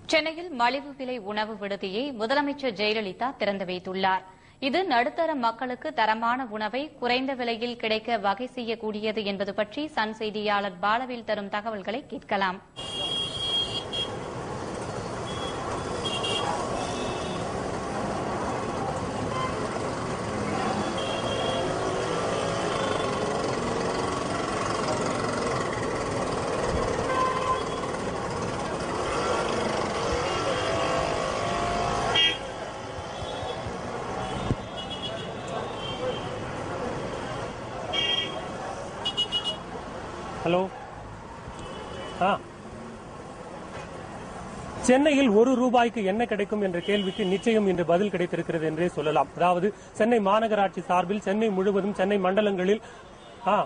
சென்னையில் மலிவு விலை உணவு விடுதியை முதலமைச்சர் ஜெயலலிதா திறந்து வைத்துள்ளார் இது நடுத்தர மக்களுக்கு தரமான உணவை குறைந்த விலையில் கிடைக்க வகை செய்யக்கூடியது என்பது பற்றி சன் செய்தியாளர் பாலவேல் தரும் தகவல்களை கேட்கலாம் ஹலோ ஆ சென்னையில் ஒரு ரூபாய்க்கு என்ன கிடைக்கும் என்ற கேள்விக்கு நிச்சயம் இன்று பதில் கிடைத்திருக்கிறது என்றே சொல்லலாம் அதாவது சென்னை மாநகராட்சி சார்பில் சென்னை முழுவதும் சென்னை மண்டலங்களில் ஆ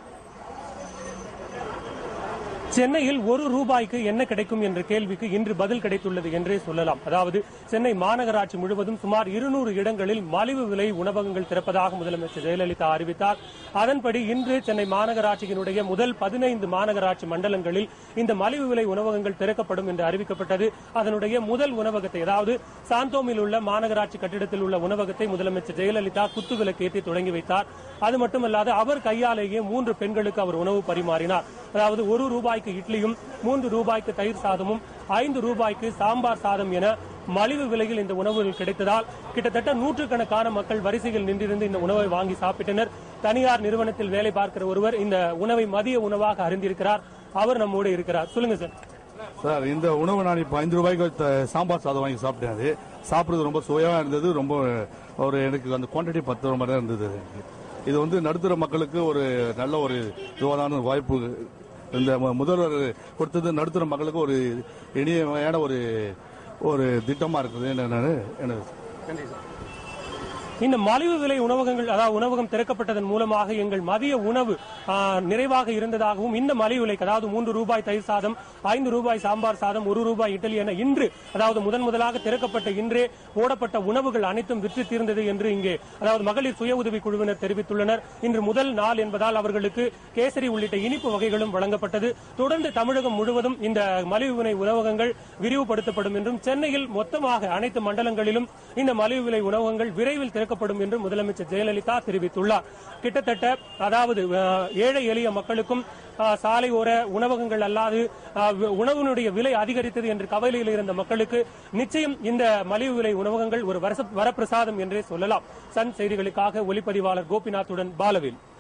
சென்னையில் ஒரு ரூபாய்க்கு என்ன கிடைக்கும் என்ற கேள்விக்கு இன்று பதில் கிடைத்துள்ளது என்றே சொல்லலாம் அதாவது சென்னை மாநகராட்சி முழுவதும் சுமார் இருநூறு இடங்களில் மலிவு விலை உணவகங்கள் திறப்பதாக முதலமைச்சர் ஜெயலலிதா அறிவித்தார் அதன்படி இன்று சென்னை மாநகராட்சியினுடைய முதல் பதினைந்து மாநகராட்சி மண்டலங்களில் இந்த மலிவு விலை உணவகங்கள் திறக்கப்படும் என்று அறிவிக்கப்பட்டது அதனுடைய முதல் உணவகத்தை அதாவது சாந்தோமில் உள்ள மாநகராட்சி கட்டிடத்தில் உள்ள உணவகத்தை முதலமைச்சர் ஜெயலலிதா குத்துவிளக்கேற்றி தொடங்கி வைத்தார் அது மட்டுமல்லாது அவர் கையாலேயே மூன்று பெண்களுக்கு அவர் உணவு பரிமாறினார் அதாவது ஒரு ரூபாய்க்கு இட்லியும் மூன்று ரூபாய்க்கு தயிர் சாதமும் ஐந்து ரூபாய்க்கு சாம்பார் சாதம் என மலிவு விலையில் இந்த உணவுகள் கிடைத்ததால் கிட்டத்தட்ட நூற்றுக்கணக்கான மக்கள் வரிசையில் நின்றிருந்து இந்த உணவை வாங்கி சாப்பிட்டனர் தனியார் நிறுவனத்தில் வேலை பார்க்கிற ஒருவர் இந்த உணவை மதிய உணவாக அறிந்திருக்கிறார் அவர் நம்மோடு இருக்கிறார் சொல்லுங்க சார் சார் இந்த உணவு நான் இப்போ ஐந்து ரூபாய்க்கு த- சாம்பார் சாதம் வாங்கி சாப்பிட்டேன் அது சாப்பிடுறது ரொம்ப சுவையாக இருந்தது ரொம்ப ஒரு எனக்கு அந்த குவான்டிட்டி பத்து ரூபாய் தான் இருந்தது எனக்கு. இது வந்து நடுத்தர மக்களுக்கு ஒரு நல்ல ஒரு இதுவான வாய்ப்பு இந்த மு- முதல்வர் கொடுத்தது நடுத்தர மக்களுக்கு ஒரு இனிமையான ஒரு ஒரு திட்டமா இருக்குது என்னன்னு எனக்கு இந்த மலிவு விலை உணவகங்கள் அதாவது உணவகம் திறக்கப்பட்டதன் மூலமாக எங்கள் மதிய உணவு ஆ, நிறைவாக இருந்ததாகவும் இந்த மலிவு விலைக்கு அதாவது மூன்று ரூபாய் தயிர் சாதம் ஐந்து ரூபாய் சாம்பார் சாதம் ஒரு ரூபாய் இட்லி என இன்று அதாவது முதன் முதலாக திறக்கப்பட்ட இன்றே போடப்பட்ட உணவுகள் அனைத்தும் விற்று தீர்ந்தது என்று இங்கே அதாவது மகளிர் சுய உதவி குழுவினர் தெரிவித்துள்ளனர் இன்று முதல் நாள் என்பதால் அவர்களுக்கு கேசரி உள்ளிட்ட இனிப்பு வகைகளும் வழங்கப்பட்டது தொடர்ந்து தமிழகம் முழுவதும் இந்த மலிவு விலை உணவகங்கள் விரிவுபடுத்தப்படும் என்றும் சென்னையில் மொத்தமாக அனைத்து மண்டலங்களிலும் இந்த மலிவு விலை உணவகங்கள் விரைவில் திறக்கப்படும் என்று முதலமைச்சர் ஜெயலலிதா தெரிவித்துள்ளார் கிட்டத்தட்ட அதாவது அஹ், ஏழை எளிய மக்களுக்கும் அஹ், சாலை ஓர உணவகங்கள் அல்லாது அஹ், வி- உணவினுடைய விலை அதிகரித்தது என்று கவலையில் இருந்த மக்களுக்கு நிச்சயம் இந்த மலிவு விலை உணவகங்கள் ஒரு வரச- வரப்பிரசாதம் என்றே சொல்லலாம் சன் செய்திகளுக்காக ஒளிப்பதிவாளர் கோபிநாத்துடன் பாலவேல்